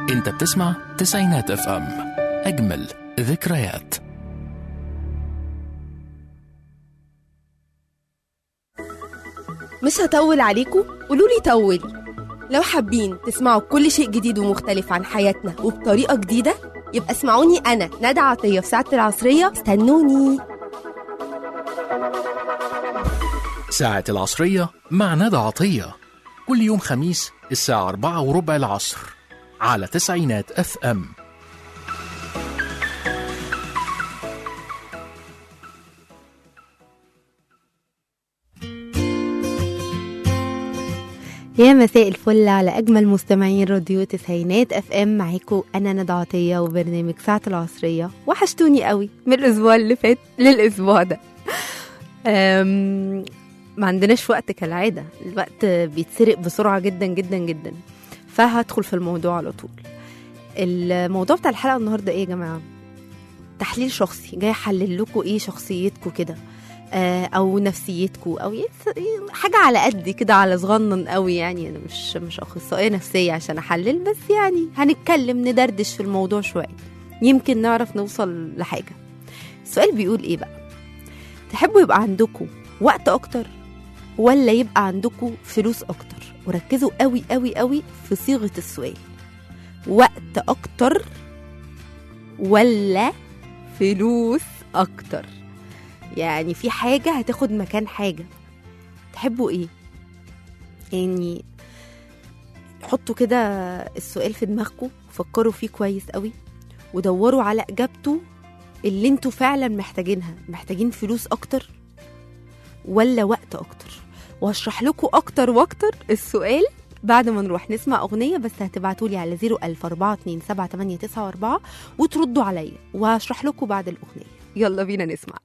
انت بتسمع تسعينات اف ام اجمل ذكريات مش هطول عليكم قولوا لي طولي لو حابين تسمعوا كل شيء جديد ومختلف عن حياتنا وبطريقة جديدة يبقى اسمعوني أنا ندى عطية في ساعة العصرية استنوني ساعة العصرية مع ندى عطية كل يوم خميس الساعة أربعة وربع العصر على تسعينات اف ام يا مساء الفل على اجمل مستمعين راديو تسعينات اف ام معاكم انا ندى عطيه وبرنامج ساعه العصريه وحشتوني قوي من الاسبوع اللي فات للاسبوع ده أم، ما عندناش وقت كالعاده الوقت بيتسرق بسرعه جدا جدا جدا فهدخل في الموضوع على طول الموضوع بتاع الحلقه النهارده ايه يا جماعه تحليل شخصي جاي احلل لكم ايه شخصيتكم كده آه، او نفسيتكم او يت- حاجه على قد كده على صغنن قوي يعني انا مش مش اخصائيه نفسيه عشان احلل بس يعني هنتكلم ندردش في الموضوع شويه يمكن نعرف نوصل لحاجه السؤال بيقول ايه بقى تحبوا يبقى عندكم وقت اكتر ولا يبقى عندكم فلوس اكتر وركزوا قوي قوي قوي في صيغه السؤال وقت اكتر ولا فلوس اكتر يعني في حاجة هتاخد مكان حاجة تحبوا ايه يعني حطوا كده السؤال في دماغكم فكروا فيه كويس قوي ودوروا على اجابته اللي انتوا فعلا محتاجينها محتاجين فلوس اكتر ولا وقت اكتر وهشرح لكم اكتر واكتر السؤال بعد ما نروح نسمع اغنيه بس هتبعتوا لي على 010427894 وتردوا عليا وهشرح لكم بعد الاغنيه يلا بينا نسمع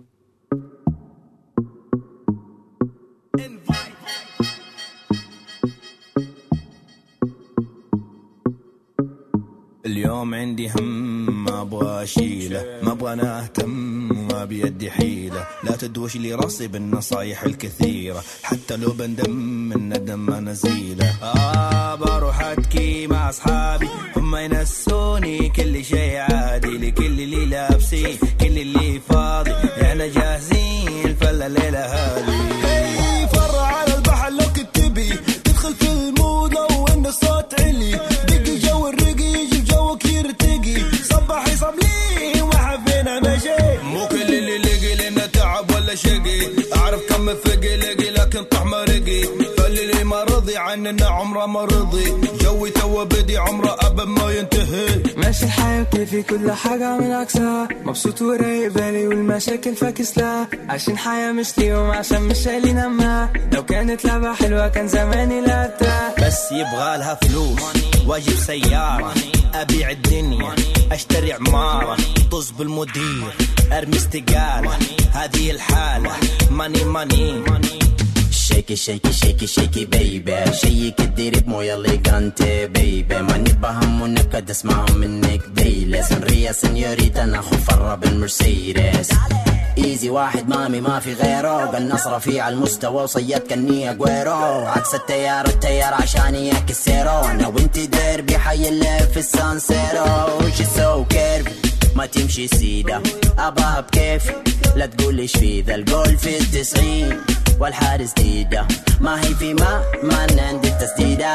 اليوم عندي هم ما ابغى اشيله ما ابغى انا اهتم ما بيدي حيله لا تدوش لي راسي بالنصايح الكثيره حتى لو بندم من ندم ما نزيله آه بروح اتكي مع اصحابي هم ينسوني كل شيء عادي لكل اللي لابسين كل اللي فاضي احنا جاهزين فلا الليله هذه فرع على البحر لو كنت تبي تدخل في المود لو ان الصوت علي دقي جو الرقي يجي جوك يرتقي صبح يصب لي وما حبينا مشي مو كل اللي لقي لنا تعب ولا شقي اعرف كم فقي لقي لكن طعم رقي فاللي ما رضي عننا عمره ما رضي جوي تو بدي عمره ابد ما ينتهي ماشي الحياة كيفي كل حاجة من عكسها مبسوط ورايق بالي والمشاكل فاكس لا عايشين حياة مش ليهم عشان مش شايلين همها لو كانت لعبة حلوة كان زماني لعبتها بس يبغى لها فلوس واجيب سيارة أبيع الدنيا أشتري عمارة طز بالمدير أرمي استقالة هذه الحالة ماني ماني شيكي شيكي شيكي شيكي بيبي شيك الديري بمويه ليجانتي بيبي ما نتبهم ونكد اسمعهم منك ديلي سنريا سنيوريتا ناخو فرة بالمرسيدس ايزي واحد مامي ما في غيره قال فيه على المستوى وصيد كني اجويرو عكس التيار التيار عشان يكسرو انا وانت ديربي حي اللي في السان سيرو شي سو كيرفي ما تمشي سيدة أبا بكيفي لا تقول ايش في ذا الجول في التسعين والحارس ديدة ما هي في ما ما عندي التسديدة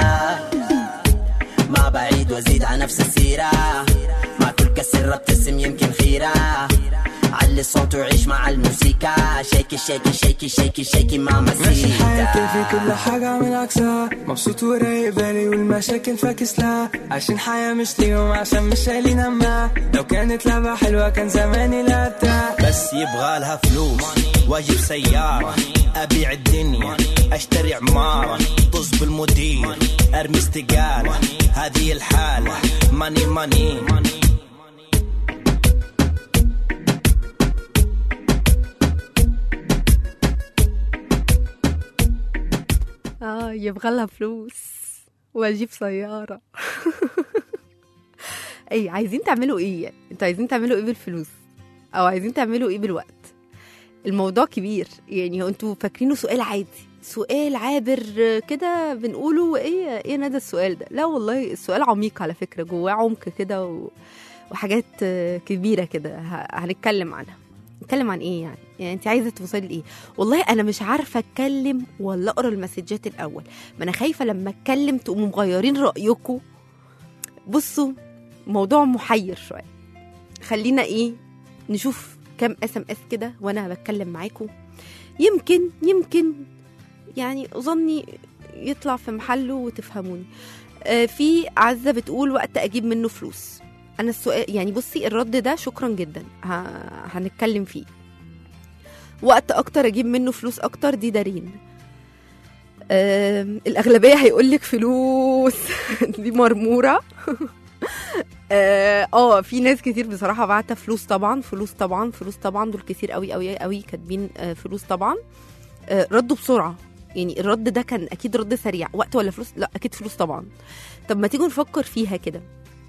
ما بعيد وازيد على نفس السيرة ما كل كسر ابتسم يمكن خيرة علي الصوت وعيش مع الموسيقى شيكي شيكي شيكي شيكي شيكي ماما ماشي الحياة كيفي سيتا كل حاجة من عكسها مبسوط ورايق بالي والمشاكل فاكس لا عايشين حياة مش ليهم عشان مش شايلين همها لو كانت لعبة حلوة كان زماني لعبتها بس يبغى لها فلوس واجيب سيارة أبيع الدنيا أشتري عمارة طز بالمدير أرمي استقالة هذه الحالة ماني ماني اه يبغى لها فلوس واجيب سياره اي عايزين تعملوا ايه يعني انتوا عايزين تعملوا ايه بالفلوس او عايزين تعملوا ايه بالوقت الموضوع كبير يعني هو انتوا فاكرينه سؤال عادي سؤال عابر كده بنقوله ايه ايه ندى السؤال ده لا والله السؤال عميق على فكره جواه عمق كده و... وحاجات كبيره كده ه- هنتكلم عنها نتكلم عن ايه يعني يعني انت عايزه توصلي لايه والله انا مش عارفه اتكلم ولا اقرا المسجات الاول ما انا خايفه لما اتكلم تقوموا مغيرين رايكم بصوا موضوع محير شويه خلينا ايه نشوف كام اس ام اس كده وانا بتكلم معاكم يمكن يمكن يعني ظني يطلع في محله وتفهموني آه، في عزه بتقول وقت اجيب منه فلوس انا السؤال يعني بصي الرد ده شكرا جدا ه- هنتكلم فيه وقت اكتر اجيب منه فلوس اكتر دي دارين آم، الاغلبيه هيقول لك فلوس دي مرموره اه آه، في ناس كتير بصراحه بعت فلوس طبعا فلوس طبعا فلوس طبعا دول كتير قوي قوي قوي كاتبين آه، فلوس طبعا آه، ردوا بسرعه يعني الرد ده كان اكيد رد سريع وقت ولا فلوس لا اكيد فلوس طبعا طب ما تيجوا نفكر فيها كده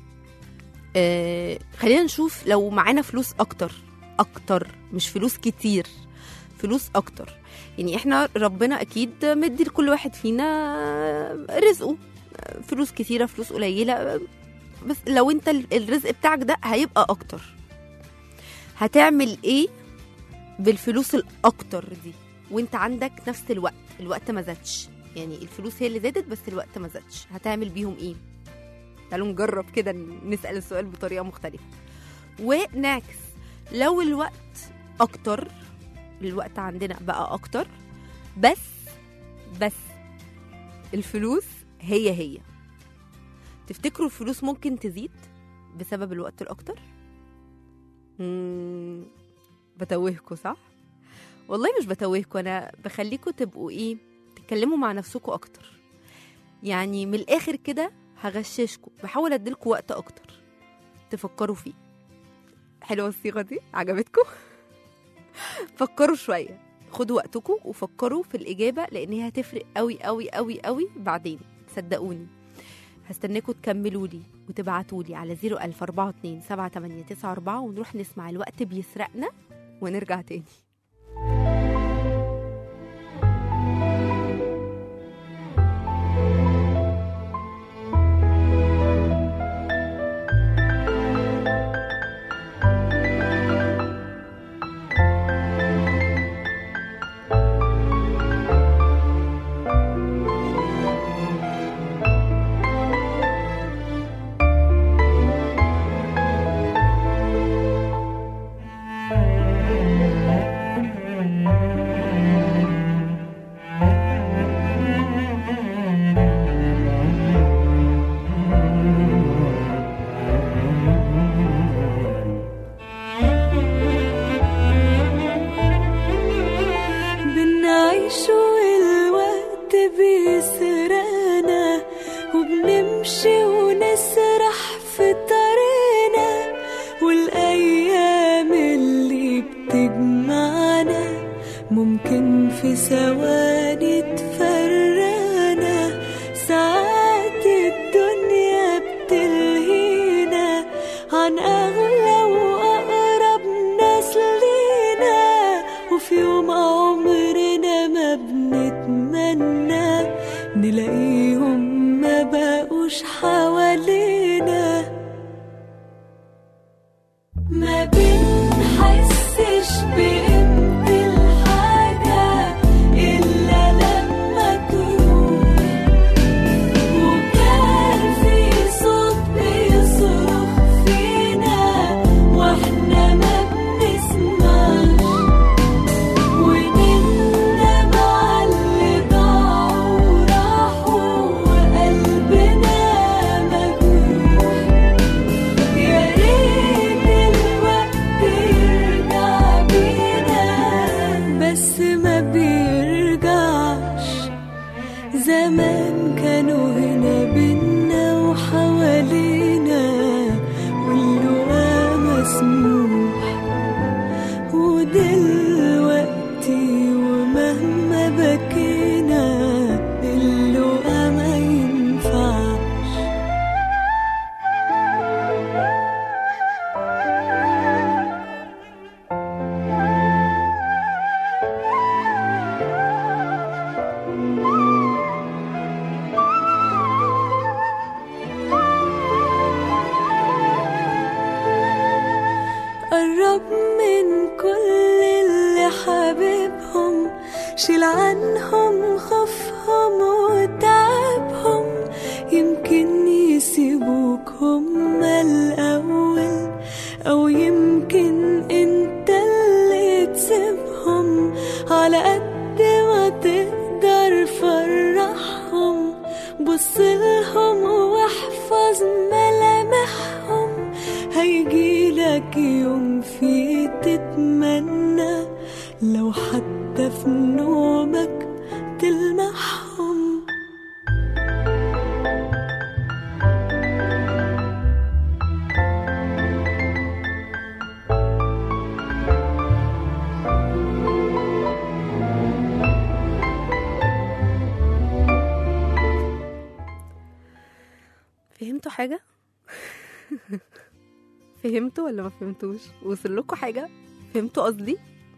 آه خلينا نشوف لو معانا فلوس اكتر اكتر مش فلوس كتير فلوس اكتر يعني احنا ربنا اكيد مدي لكل واحد فينا رزقه فلوس كتيره فلوس قليله بس لو انت ال- الرزق بتاعك ده هيبقى اكتر هتعمل ايه بالفلوس الاكتر دي وانت عندك نفس الوقت الوقت ما زادش يعني الفلوس هي اللي زادت بس الوقت ما زادش هتعمل بيهم ايه تعالوا نجرب كده نسأل السؤال بطريقة مختلفة ونعكس لو الوقت أكتر الوقت عندنا بقى أكتر بس بس الفلوس هي هي تفتكروا الفلوس ممكن تزيد بسبب الوقت الأكتر؟ مم، بتوهكوا صح؟ والله مش بتوهكوا أنا بخليكوا تبقوا إيه تتكلموا مع نفسكوا أكتر يعني من الآخر كده هغششكوا بحاول اديلكوا وقت اكتر تفكروا فيه حلوه الصيغه دي عجبتكم فكروا شويه خدوا وقتكم وفكروا في الاجابه لان هي هتفرق قوي قوي قوي قوي بعدين صدقوني هستناكم تكملوا لي وتبعتوا لي على 01042 7894 ونروح نسمع الوقت بيسرقنا ونرجع تاني بنعيش والوقت بيسرقنا وبنمشي ونسرح في طريقنا والأيام اللي بتجمعنا ممكن في ثواني تفرقنا ساعات الدنيا بتلهينا عن أغلى وأقرب ناس لينا وفي يوم عمرنا ما بنتمنى نلاقيهم ما بقوش حوالينا ما بنحسش بقيمة الحاجة إلا لما تروح وكان في صوت بيصرخ فينا واحنا ما بنسمعش ونندم على اللي ضاعوا وراحوا وقلبنا مجروح يا ريت الوقت يرجع بينا بس ما بيرجعش زمان كانوا هنا بينا وحوالينا واللقا مسموح ودلوقتي ومهما بكينا اللقا ما ينفعش بصلهم واحفظ ملامحهم هيجيلك يوم فيه تتمنى لو حتى في نومك تلمحهم فهمتوا حاجة؟ فهمتوا ولا ما فهمتوش؟ وصل لكم حاجة؟ فهمتوا قصدي؟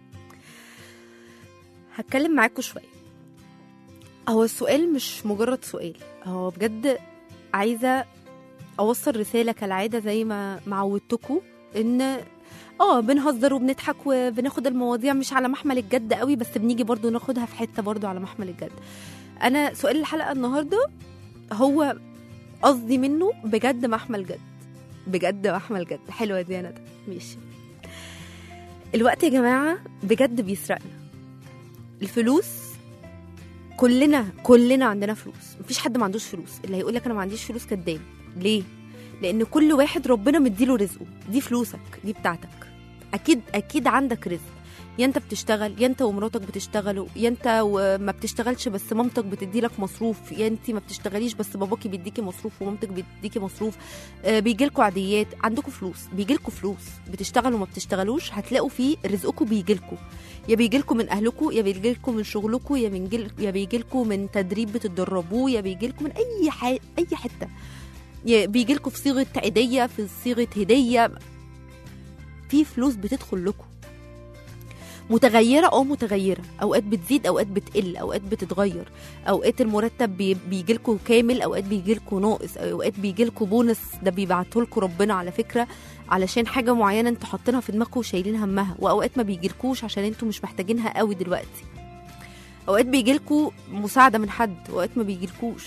هتكلم معاكم شوية هو السؤال مش مجرد سؤال هو بجد عايزة أوصل رسالة كالعادة زي ما معودتكم إن اه بنهزر وبنضحك وبناخد المواضيع مش على محمل الجد قوي بس بنيجي برضو ناخدها في حتة برضو على محمل الجد أنا سؤال الحلقة النهاردة هو قصدي منه بجد محمل جد بجد محمل جد حلوة دي أنا ده ماشي الوقت يا جماعة بجد بيسرقنا الفلوس كلنا كلنا عندنا فلوس مفيش حد ما عندوش فلوس اللي هيقول لك انا ما عنديش فلوس كداب ليه لان كل واحد ربنا مديله رزقه دي فلوسك دي بتاعتك اكيد اكيد عندك رزق يا انت بتشتغل يا انت ومراتك بتشتغلوا يا انت وما بتشتغلش بس مامتك بتدي لك مصروف يا انت ما بتشتغليش بس باباكي بيديكي مصروف ومامتك بتديكي مصروف آه بيجي لكم عاديات عندكم فلوس بيجي لكم فلوس بتشتغلوا وما بتشتغلوش هتلاقوا فيه رزقكم بيجي لكم يا بيجي لكم من اهلكم يا بيجي لكم من شغلكم يا من جل... يا بيجي لكم من تدريب بتتدربوه يا بيجي لكم من اي ح... اي حته يا بيجي لكم في صيغه عيديه في صيغه هديه في فلوس بتدخل لكم متغيره اه متغيره اوقات بتزيد اوقات بتقل اوقات بتتغير اوقات المرتب بي... بيجي لكم كامل اوقات بيجي لكم ناقص اوقات بيجي لكم بونص ده بيبعته لكم ربنا على فكره علشان حاجه معينه انتوا حاطينها في دماغكم وشايلين همها واوقات ما بيجيلكوش عشان انتوا مش محتاجينها قوي دلوقتي اوقات بيجيلكوا مساعده من حد واوقات ما بيجيلكوش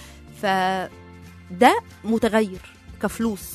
فده متغير كفلوس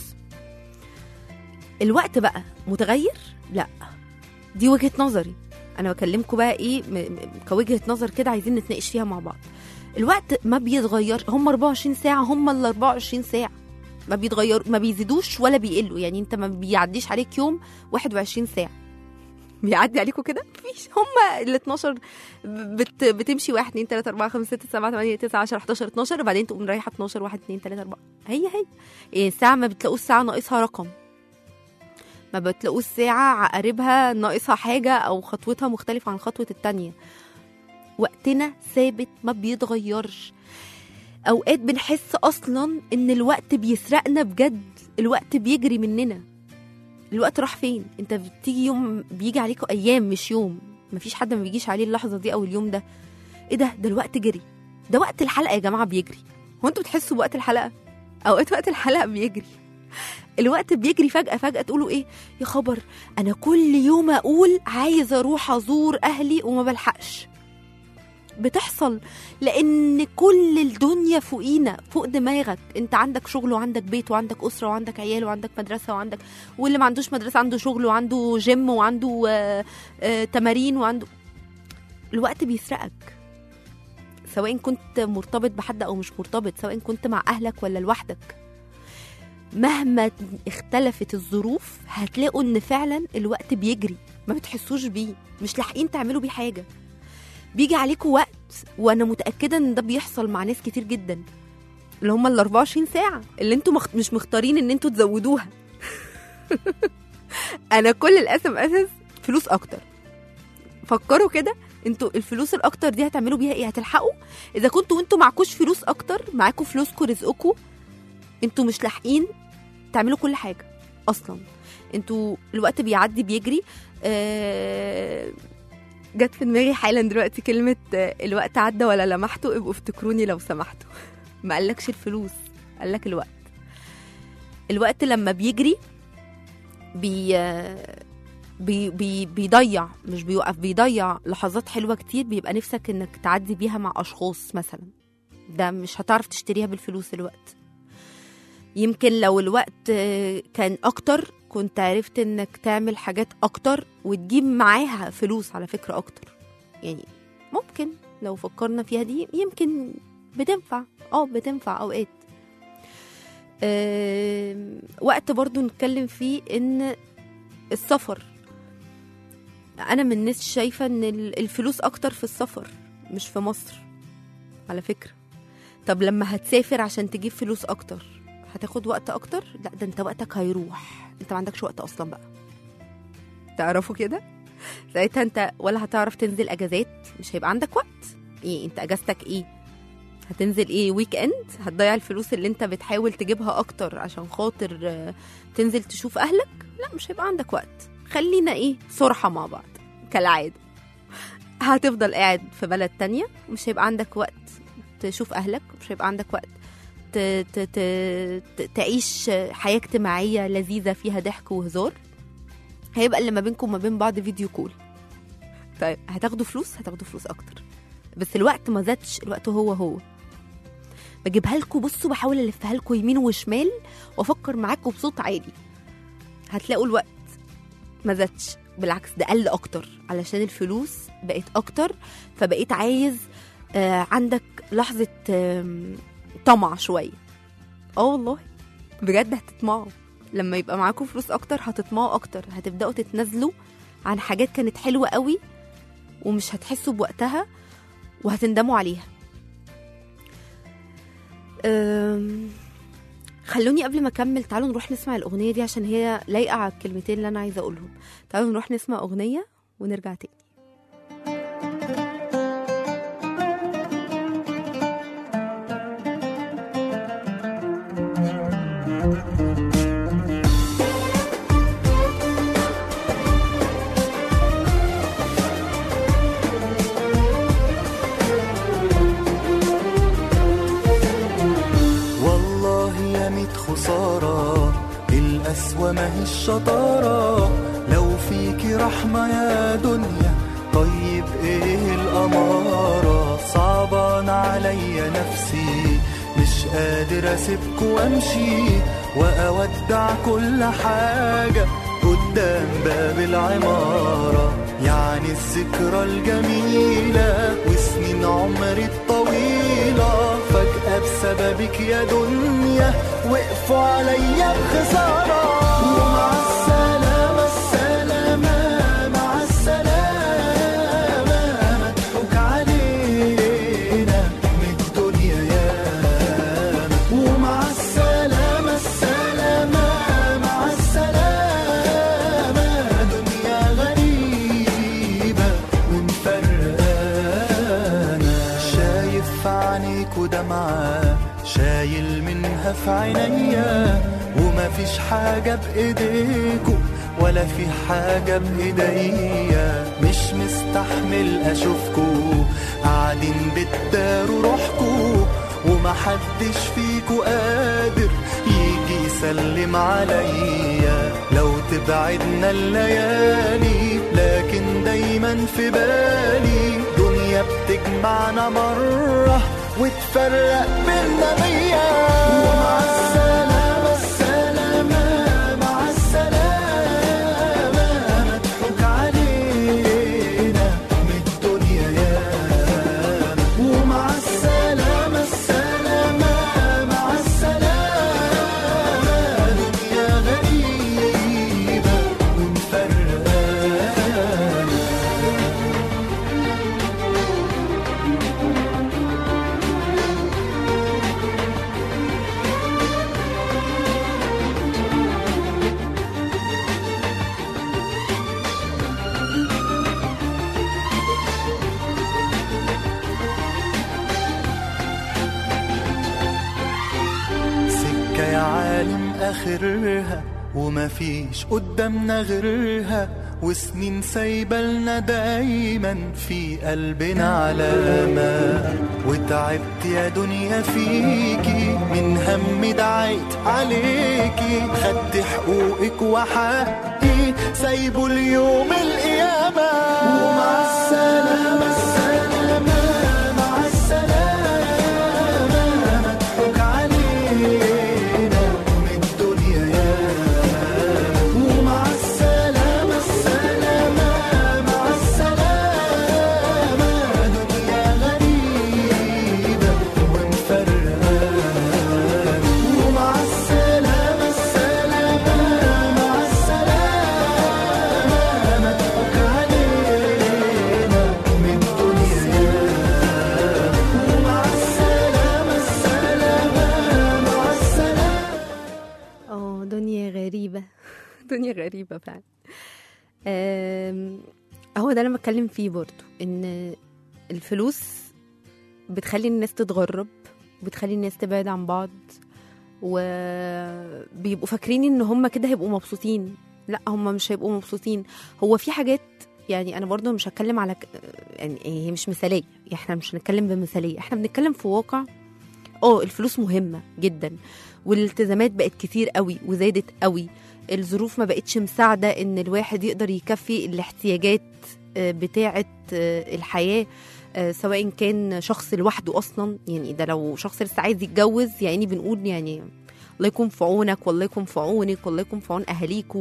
الوقت بقى متغير لا دي وجهه نظري انا بكلمكم بقى ايه م- م- كوجهه نظر كده عايزين نتناقش فيها مع بعض الوقت ما بيتغير هم 24 ساعه هم ال 24 ساعه ما بيتغير ما بيزيدوش ولا بيقلوا يعني انت ما بيعديش عليك يوم 21 ساعه بيعدي عليكم كده مفيش هم ال 12 بت بتمشي 1 2 3 4 5 6 7 8 9 10 11 12 وبعدين تقوم رايحه 12 1 2 3 4 هي هي إيه الساعه ما بتلاقوا الساعه ناقصها رقم ما بتلاقوا الساعه عقاربها ناقصها حاجه او خطوتها مختلفه عن خطوه التانية وقتنا ثابت ما بيتغيرش اوقات بنحس اصلا ان الوقت بيسرقنا بجد الوقت بيجري مننا الوقت راح فين انت بتيجي يوم بيجي عليكوا ايام مش يوم مفيش حد ما بيجيش عليه اللحظه دي او اليوم ده ايه ده ده الوقت جري ده وقت الحلقه يا جماعه بيجري هو انتوا بتحسوا بوقت الحلقه اوقات وقت الحلقه بيجري الوقت بيجري فجأة فجأة تقولوا ايه يا خبر انا كل يوم اقول عايز اروح ازور اهلي وما بلحقش بتحصل لان كل الدنيا فوقينا فوق دماغك انت عندك شغل وعندك بيت وعندك اسره وعندك عيال وعندك مدرسه وعندك واللي ما عندوش مدرسه عنده شغل وعنده جيم وعنده آه آه تمارين وعنده الوقت بيسرقك سواء كنت مرتبط بحد او مش مرتبط سواء كنت مع اهلك ولا لوحدك مهما اختلفت الظروف هتلاقوا ان فعلا الوقت بيجري ما بتحسوش بيه مش لاحقين تعملوا بيه حاجه بيجي عليكم وقت وانا متاكده ان ده بيحصل مع ناس كتير جدا اللي هم ال 24 ساعه اللي انتوا مخ... مش مختارين ان انتوا تزودوها انا كل الاس ام اس فلوس اكتر فكروا كده انتوا الفلوس الاكتر دي هتعملوا بيها ايه هتلحقوا اذا كنتوا انتوا معكوش فلوس اكتر معاكوا فلوسكم رزقكم انتوا مش لاحقين تعملوا كل حاجه اصلا انتوا الوقت بيعدي بيجري آه جت في دماغي حالا دلوقتي كلمة آه، الوقت عدى ولا لمحته ابقوا افتكروني لو سمحتوا ما قالكش الفلوس قالك الوقت الوقت لما بيجري بي آه، بي بي بيضيع مش بيوقف بيضيع لحظات حلوة كتير بيبقى نفسك انك تعدي بيها مع اشخاص مثلا ده مش هتعرف تشتريها بالفلوس الوقت يمكن لو الوقت آه، كان اكتر كنت عرفت انك تعمل حاجات اكتر وتجيب معاها فلوس على فكرة اكتر يعني ممكن لو فكرنا فيها دي يمكن بتنفع اه بتنفع اوقات آم، وقت برضو نتكلم فيه ان السفر انا من الناس شايفه ان ال- الفلوس اكتر في السفر مش في مصر على فكره طب لما هتسافر عشان تجيب فلوس اكتر هتاخد وقت اكتر لا ده انت وقتك هيروح انت ما عندكش وقت اصلا بقى تعرفوا كده ساعتها انت ولا هتعرف تنزل اجازات مش هيبقى عندك وقت ايه انت اجازتك ايه هتنزل ايه ويك اند هتضيع الفلوس اللي انت بتحاول تجيبها اكتر عشان خاطر آه، تنزل تشوف اهلك لا مش هيبقى عندك وقت خلينا ايه صرحة مع بعض كالعادة هتفضل قاعد في بلد تانية مش هيبقى عندك وقت تشوف اهلك مش هيبقى عندك وقت ت... ت... ت... ت... تعيش حياة اجتماعية لذيذة فيها ضحك وهزار هيبقى اللي ما بينكم وما بين بعض فيديو كول طيب هتاخدوا فلوس هتاخدوا فلوس اكتر بس الوقت ما زادش الوقت هو هو بجيبها لكم بصوا بحاول الفها لكم يمين وشمال وافكر معاكم بصوت عالي هتلاقوا الوقت ما زادش بالعكس ده قل اكتر علشان الفلوس بقت اكتر فبقيت عايز آه عندك لحظه آم، طمع شويه اه والله بجد هتطمعوا لما يبقى معاكم فلوس اكتر هتطمعوا اكتر هتبداوا تتنازلوا عن حاجات كانت حلوه قوي ومش هتحسوا بوقتها وهتندموا عليها أم، خلوني قبل ما اكمل تعالوا نروح نسمع الاغنيه دي عشان هي لايقه على الكلمتين اللي انا عايزه اقولهم تعالوا نروح نسمع اغنيه ونرجع تاني والله يا ميت خسارة القسوة ما هي الشطارة لو فيكي رحمة يا دنيا طيب ايه الأمارة صعبان عليا نفسي مش قادر اسيبك وامشي واودع كل حاجة قدام باب العمارة يعني الذكرى الجميلة وسنين عمري الطويلة فجأة بسببك يا دنيا وقفوا عليا بخسارة ومع السلامة السلامة مع السلامة مضحوك علينا من الدنيا ياما ومع السلامة السلامة مع السلامة دنيا غريبة ومفرقانا شايف في عينيكوا دمعة شايل منها في عينيا ومفيش حاجة بإيديكوا ولا في حاجة بإيديا مش مستحمل أشوفكوا قاعدين بتداروا روحكوا ومحدش فيكوا قادر يجي يسلم عليا لو تبعدنا الليالي لكن دايما في بالي دنيا بتجمعنا مرة وتفرق بينا مية ومع السلامة السلامة مع السلامة مضحوك علينا من الدنيا ياما ومع السلامة السلامة مع السلامة دنيا غريبة ومفرقانا سكة يا عالم آخرها وما فيش قدامنا غيرها وسنين سايبة دايما في قلبنا علامة وتعبت يا دنيا فيكي من هم دعيت عليكي خدت حقوقك وحقي سايبه اليوم القيامة ومع السلامة السلامة مع السلامة مضحوك علينا من الدنيا ياما ومع السلامة السلامة مع السلامة دنيا غريبة ومفرقانا دنيا غريبة فعلا آم، هو ده اللي أنا بتكلم فيه برضو إن الفلوس بتخلي الناس تتغرب بتخلي الناس تبعد عن بعض وبيبقوا فاكرين ان هم كده هيبقوا مبسوطين لا هم مش هيبقوا مبسوطين هو في حاجات يعني انا برضو مش هتكلم على ك... يعني هي مش مثاليه احنا مش هنتكلم بمثاليه احنا بنتكلم في واقع اه الفلوس مهمه جدا والالتزامات بقت كتير قوي وزادت قوي الظروف ما بقتش مساعده ان الواحد يقدر يكفي الاحتياجات آه، بتاعه آه، الحياه آه، سواء كان شخص لوحده اصلا يعني ده لو شخص لسه عايز يتجوز يعني بنقول يعني الله يكون في عونك والله يكون في عونك والله يكون في عون اهاليكوا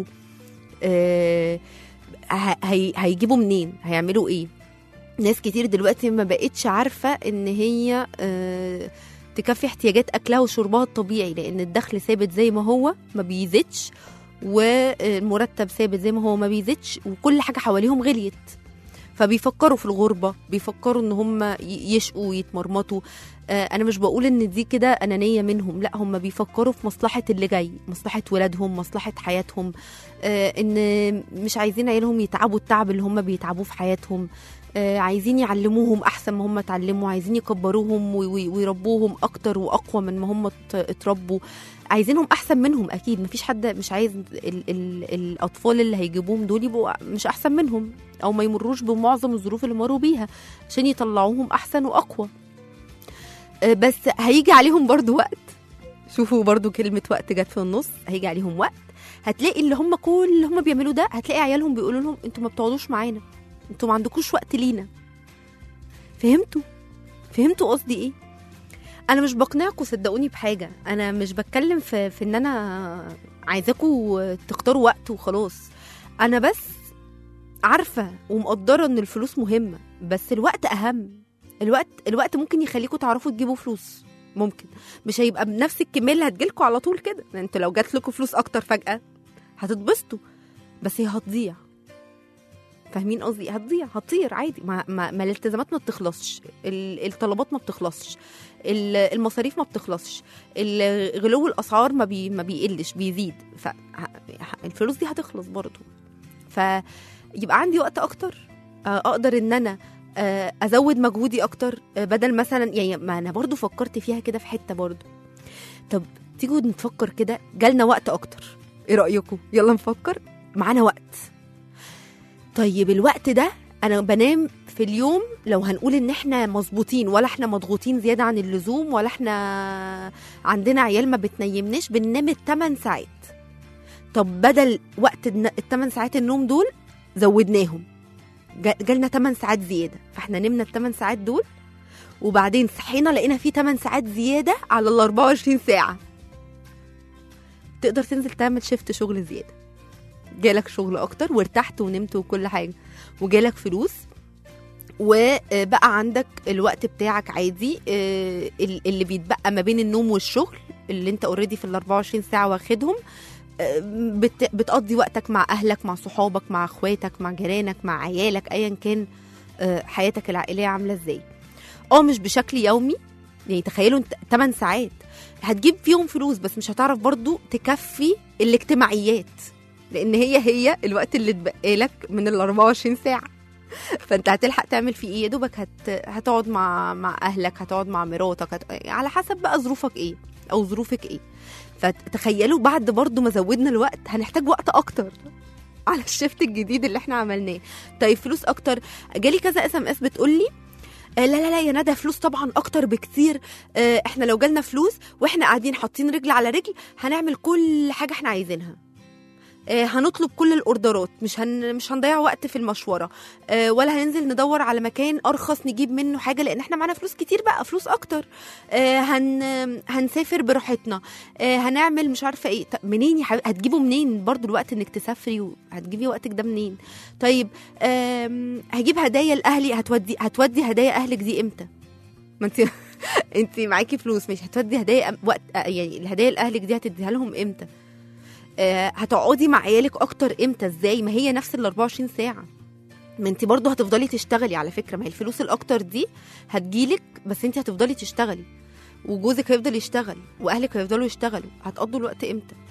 آه، ه- هي هيجيبوا منين هيعملوا ايه ناس كتير دلوقتي ما بقتش عارفه ان هي آه، تكفي احتياجات اكلها وشربها الطبيعي لان الدخل ثابت زي ما هو ما بيزيدش والمرتب ثابت زي ما هو ما بيزيدش وكل حاجه حواليهم غليت فبيفكروا في الغربه بيفكروا ان هم ي- يشقوا ويتمرمطوا آه، انا مش بقول ان دي كده انانيه منهم لا هم بيفكروا في مصلحه اللي جاي مصلحه ولادهم مصلحه حياتهم آه، ان مش عايزين عيالهم يتعبوا التعب اللي هم بيتعبوه في حياتهم آه، عايزين يعلموهم احسن ما هم اتعلموا عايزين يكبروهم وي- وي- ويربوهم اكتر واقوى من ما هم ات- اتربوا عايزينهم احسن منهم اكيد مفيش حد مش عايز ال ال الاطفال اللي هيجيبوهم دول يبقوا مش احسن منهم او ما يمروش بمعظم الظروف اللي مروا بيها عشان يطلعوهم احسن واقوى آه، بس هيجي عليهم برضو وقت شوفوا برضو كلمة وقت جت في النص هيجي عليهم وقت هتلاقي اللي هم كل اللي هم بيعملوه ده هتلاقي عيالهم بيقولوا لهم انتوا ما بتقعدوش معانا انتوا ما عندكوش وقت لينا فهمتوا فهمتوا قصدي ايه انا مش بقنعكم صدقوني بحاجه انا مش بتكلم في في ان انا عايزاكم تختاروا وقت وخلاص انا بس عارفه ومقدره ان الفلوس مهمه بس الوقت اهم الوقت الوقت ممكن يخليكم تعرفوا تجيبوا فلوس ممكن مش هيبقى بنفس الكميه اللي هتجيلكوا على طول كده انتوا لو جات لكم فلوس اكتر فجاه هتتبسطوا بس هي هتضيع فاهمين قصدي هتضيع هتطير عادي ما, ما, ما الالتزامات ما بتخلصش ال- الطلبات ما بتخلصش ال- المصاريف ما بتخلصش ال- غلو الاسعار ما بي ما بيقلش بيزيد فالفلوس دي هتخلص برضو فيبقى عندي وقت اكتر آه، اقدر ان انا آه، ازود مجهودي اكتر آه، بدل مثلا يعني ما انا برضو فكرت فيها كده في حته برضو طب تيجوا نفكر كده جالنا وقت اكتر ايه رايكم يلا نفكر معانا وقت طيب الوقت ده انا بنام في اليوم لو هنقول ان احنا مظبوطين ولا احنا مضغوطين زياده عن اللزوم ولا احنا عندنا عيال ما بتنيمناش بننام الثمان ساعات طب بدل وقت الثمان ساعات النوم دول زودناهم جا- جالنا 8 ساعات زياده فاحنا نمنا الثمان ساعات دول وبعدين صحينا لقينا في 8 ساعات زياده على ال 24 ساعه تقدر تنزل تعمل شيفت شغل زياده جالك شغل اكتر وارتحت ونمت وكل حاجه وجالك فلوس وبقى عندك الوقت بتاعك عادي آه، ال- اللي بيتبقى ما بين النوم والشغل اللي انت اوريدي في ال 24 ساعه واخدهم آه، بت- بتقضي وقتك مع اهلك مع صحابك مع اخواتك مع جيرانك مع عيالك ايا كان آه، حياتك العائليه عامله ازاي اه مش بشكل يومي يعني تخيلوا انت 8 ساعات هتجيب فيهم فلوس بس مش هتعرف برضو تكفي الاجتماعيات لان هي هي الوقت اللي اتبقى لك من ال 24 ساعه فانت هتلحق تعمل فيه ايه يا دوبك هت... هتقعد مع مع اهلك هتقعد مع مراتك هت... على حسب بقى ظروفك ايه او ظروفك ايه فتخيلوا بعد برضو ما زودنا الوقت هنحتاج وقت اكتر على الشفت الجديد اللي احنا عملناه طيب فلوس اكتر جالي كذا اس ام اس بتقول لي آه لا لا لا يا ندى فلوس طبعا اكتر بكتير آه احنا لو جالنا فلوس واحنا قاعدين حاطين رجل على رجل هنعمل كل حاجه احنا عايزينها آه، هنطلب كل الاوردرات مش هن مش هنضيع وقت في المشوره آه، ولا هننزل ندور على مكان ارخص نجيب منه حاجه لان احنا معانا فلوس كتير بقى فلوس اكتر آه، هن هنسافر براحتنا آه، هنعمل مش عارفه ايه طب منين يا حبيبي هتجيبه منين برضو الوقت انك تسافري وهتجيبي وقتك ده منين طيب آم، هجيب هدايا لاهلي هتودي هتودي هدايا اهلك دي امتى ما انت انت معاكي فلوس مش هتودي هدايا أم- وقت آه، يعني الهدايا لاهلك دي هتديها لهم امتى آه، هتقعدي مع عيالك اكتر امتى ازاي ما هي نفس ال 24 ساعه ما انت برضه هتفضلي تشتغلي على فكره ما هي الفلوس الاكتر دي هتجيلك بس انت هتفضلي تشتغلي وجوزك هيفضل يشتغل واهلك هيفضلوا يشتغلوا هتقضوا الوقت امتى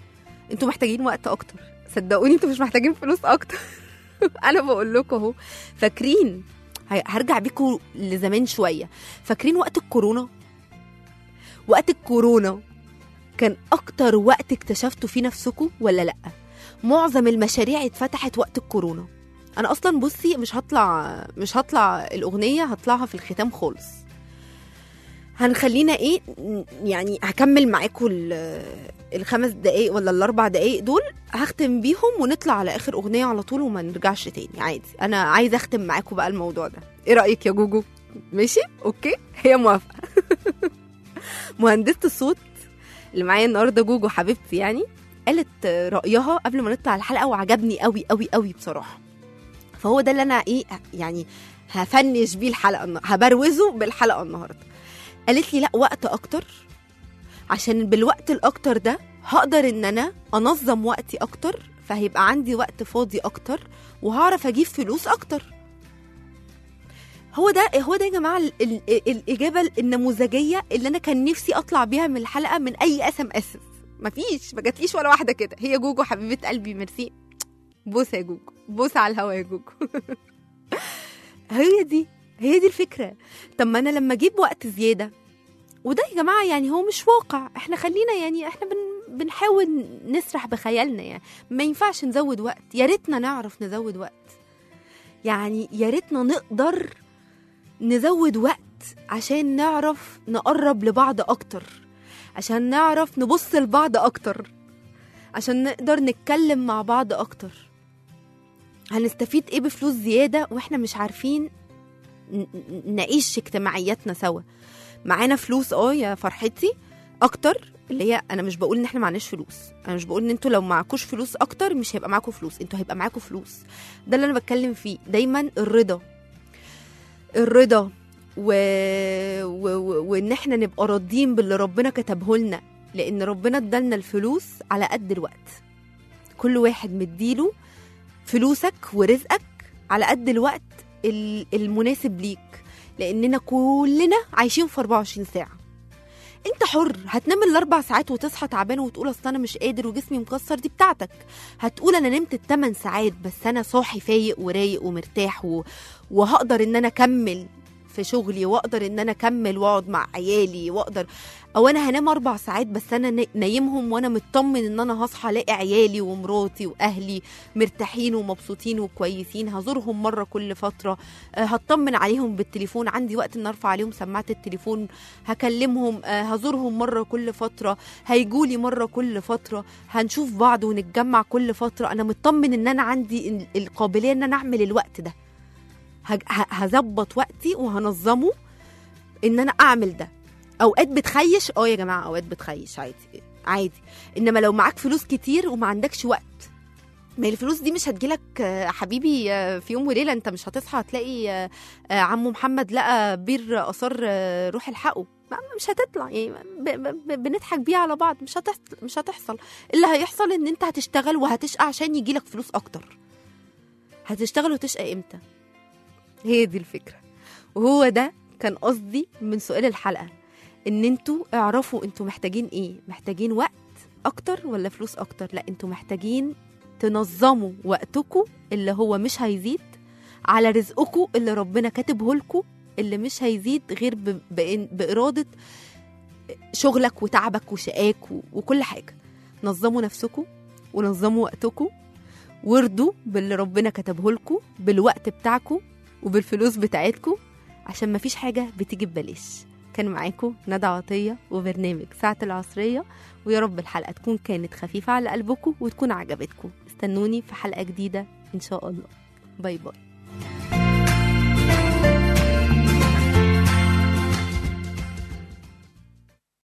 انتوا محتاجين وقت اكتر صدقوني انتوا مش محتاجين فلوس اكتر انا بقول لكم اهو فاكرين ه- هرجع بيكم لزمان شويه فاكرين وقت الكورونا وقت الكورونا كان اكتر وقت اكتشفتوا فيه نفسكم ولا لا معظم المشاريع اتفتحت وقت الكورونا انا اصلا بصي مش هطلع مش هطلع الاغنيه هطلعها في الختام خالص هنخلينا ايه ن- يعني هكمل معاكم ال- الخمس دقايق ولا الاربع دقايق دول هختم بيهم ونطلع على اخر اغنيه على طول وما نرجعش تاني عادي انا عايزه اختم معاكم بقى الموضوع ده ايه رايك يا جوجو ماشي اوكي هي موافقه مهندسه الصوت اللي معايا النهارده جوجو حبيبتي يعني قالت رايها قبل ما نطلع الحلقه وعجبني قوي قوي قوي بصراحه فهو ده اللي انا ايه يعني هفنش بيه الحلقه النهارده هبروزه بالحلقه النهارده قالت لي لا وقت اكتر عشان بالوقت الاكتر ده هقدر ان انا انظم وقتي اكتر فهيبقى عندي وقت فاضي اكتر وهعرف اجيب فلوس اكتر هو ده هو ده يا جماعه ال- ال- الاجابه النموذجيه اللي انا كان نفسي اطلع بيها من الحلقه من اي اس ام اس مفيش ما جاتليش ولا واحده كده هي جوجو حبيبه قلبي ميرسي بوسه يا جوجو بوسه على الهوا يا جوجو هي دي هي دي الفكره طب ما انا لما اجيب وقت زياده وده يا جماعه يعني هو مش واقع احنا خلينا يعني احنا بن بنحاول نسرح بخيالنا يعني ما ينفعش نزود وقت يا ريتنا نعرف نزود وقت يعني يا ريتنا نقدر نزود وقت عشان نعرف نقرب لبعض اكتر عشان نعرف نبص لبعض اكتر عشان نقدر نتكلم مع بعض اكتر هنستفيد ايه بفلوس زياده واحنا مش عارفين ن- ن- نعيش اجتماعياتنا سوا معانا فلوس اه يا فرحتي اكتر اللي هي انا مش بقول ان احنا معناش فلوس انا مش بقول ان انتوا لو معكوش فلوس اكتر مش هيبقى معاكم فلوس انتوا هيبقى معاكم فلوس ده اللي انا بتكلم فيه دايما الرضا الرضا و... و... و... وان احنا نبقى راضيين باللي ربنا كتبه لنا لان ربنا ادالنا الفلوس على قد الوقت كل واحد مديله فلوسك ورزقك على قد الوقت ال- المناسب ليك لاننا كلنا عايشين في 24 ساعه انت حر هتنام الاربع ساعات وتصحى تعبان وتقول اصل انا مش قادر وجسمي مكسر دي بتاعتك هتقول انا نمت الثمان ساعات بس انا صاحي فايق ورايق ومرتاح و... وهقدر ان انا اكمل في شغلي واقدر ان انا اكمل واقعد مع عيالي واقدر او انا هنام اربع ساعات بس انا نا- نايمهم وانا مطمن ان انا هصحى الاقي عيالي ومراتي واهلي مرتاحين ومبسوطين وكويسين هزورهم مره كل فتره آه، هطمن عليهم بالتليفون عندي وقت ان ارفع عليهم سماعه التليفون هكلمهم آه، هزورهم مره كل فتره هيجولي مره كل فتره هنشوف بعض ونتجمع كل فتره انا مطمن ان انا عندي ال- القابليه ان انا اعمل الوقت ده هج- ه- هظبط وقتي وهنظمه ان انا اعمل ده اوقات بتخيش اه يا جماعه اوقات بتخيش عادي عادي انما لو معاك فلوس كتير وما عندكش وقت ما هي الفلوس دي مش هتجيلك آه، حبيبي آه، في يوم وليله انت مش هتصحى هتلاقي آه، آه، عمو محمد لقى بير اثار آه، روح الحقه ما- مش هتطلع يعني ب- ب- ب- بنضحك بيه على بعض مش هتحصل مش هتحصل اللي هيحصل ان انت هتشتغل وهتشقى عشان يجيلك فلوس اكتر هتشتغل وتشقى امتى هي دي الفكره وهو ده كان قصدي من سؤال الحلقه ان انتوا اعرفوا انتوا محتاجين ايه محتاجين وقت اكتر ولا فلوس اكتر لا انتوا محتاجين تنظموا وقتكم اللي هو مش هيزيد على رزقكم اللي ربنا كاتبه لكم اللي مش هيزيد غير ب... بإن... بإرادة شغلك وتعبك وشقاك و... وكل حاجة نظموا نفسكم ونظموا وقتكم وارضوا باللي ربنا كتبه لكم بالوقت بتاعكم وبالفلوس بتاعتكم عشان مفيش حاجة بتيجي ببلاش كان معاكم ندى عطية وبرنامج ساعة العصرية ويا رب الحلقة تكون كانت خفيفة على قلبكم وتكون عجبتكم استنوني في حلقة جديدة إن شاء الله باي باي